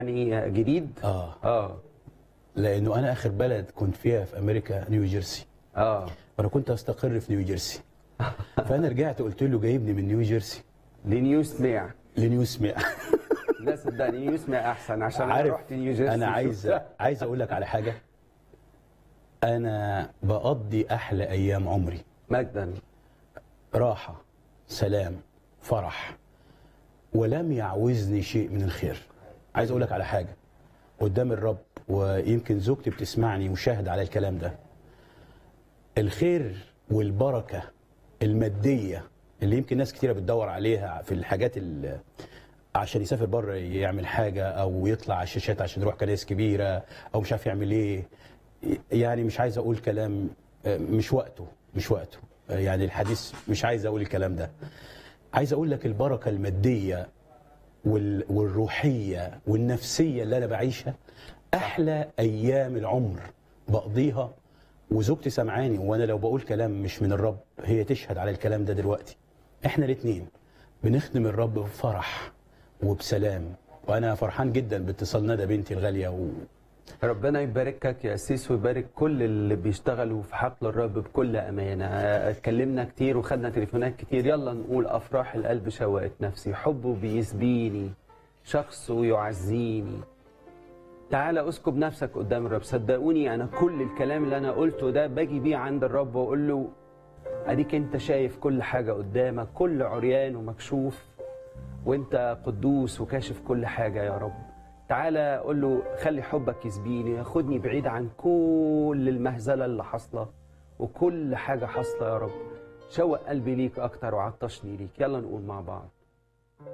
يعني جديد اه اه لانه انا اخر بلد كنت فيها في امريكا نيو جيرسي اه وانا كنت استقر في نيو جيرسي فانا رجعت قلت له جايبني من نيو جيرسي لنيو سميع لنيو سميع لا صدقني نيو سميع احسن عشان انا عارف رحت نيو جيرسي انا عايز شفتها. عايز اقول لك على حاجه انا بقضي احلى ايام عمري مجدا راحه سلام فرح ولم يعوزني شيء من الخير عايز اقول لك على حاجه قدام الرب ويمكن زوجتي بتسمعني وشاهد على الكلام ده الخير والبركه الماديه اللي يمكن ناس كتيره بتدور عليها في الحاجات اللي عشان يسافر بره يعمل حاجه او يطلع على الشاشات عشان يروح كنائس كبيره او مش عارف يعمل ايه يعني مش عايز اقول كلام آه، مش وقته مش وقته آه، يعني الحديث مش عايز اقول الكلام ده عايز اقول لك البركه الماديه وال- والروحيه والنفسيه اللي انا بعيشها احلى ايام العمر بقضيها وزوجتي سمعاني وانا لو بقول كلام مش من الرب هي تشهد على الكلام ده دلوقتي احنا الاثنين بنخدم الرب بفرح وبسلام وانا فرحان جدا باتصال ندى بنتي الغاليه و... ربنا يباركك يا أسيس ويبارك كل اللي بيشتغلوا في حقل الرب بكل أمانة اتكلمنا كتير وخدنا تليفونات كتير يلا نقول أفراح القلب شوقت نفسي حبه بيسبيني شخصه يعزيني تعالى اسكب نفسك قدام الرب صدقوني أنا كل الكلام اللي أنا قلته ده باجي بيه عند الرب وأقول له أديك أنت شايف كل حاجة قدامك كل عريان ومكشوف وانت قدوس وكاشف كل حاجة يا رب تعالى قول له خلي حبك يسبيني ياخدني بعيد عن كل المهزلة اللي حاصلة وكل حاجة حاصلة يا رب شوق قلبي ليك أكتر وعطشني ليك يلا نقول مع بعض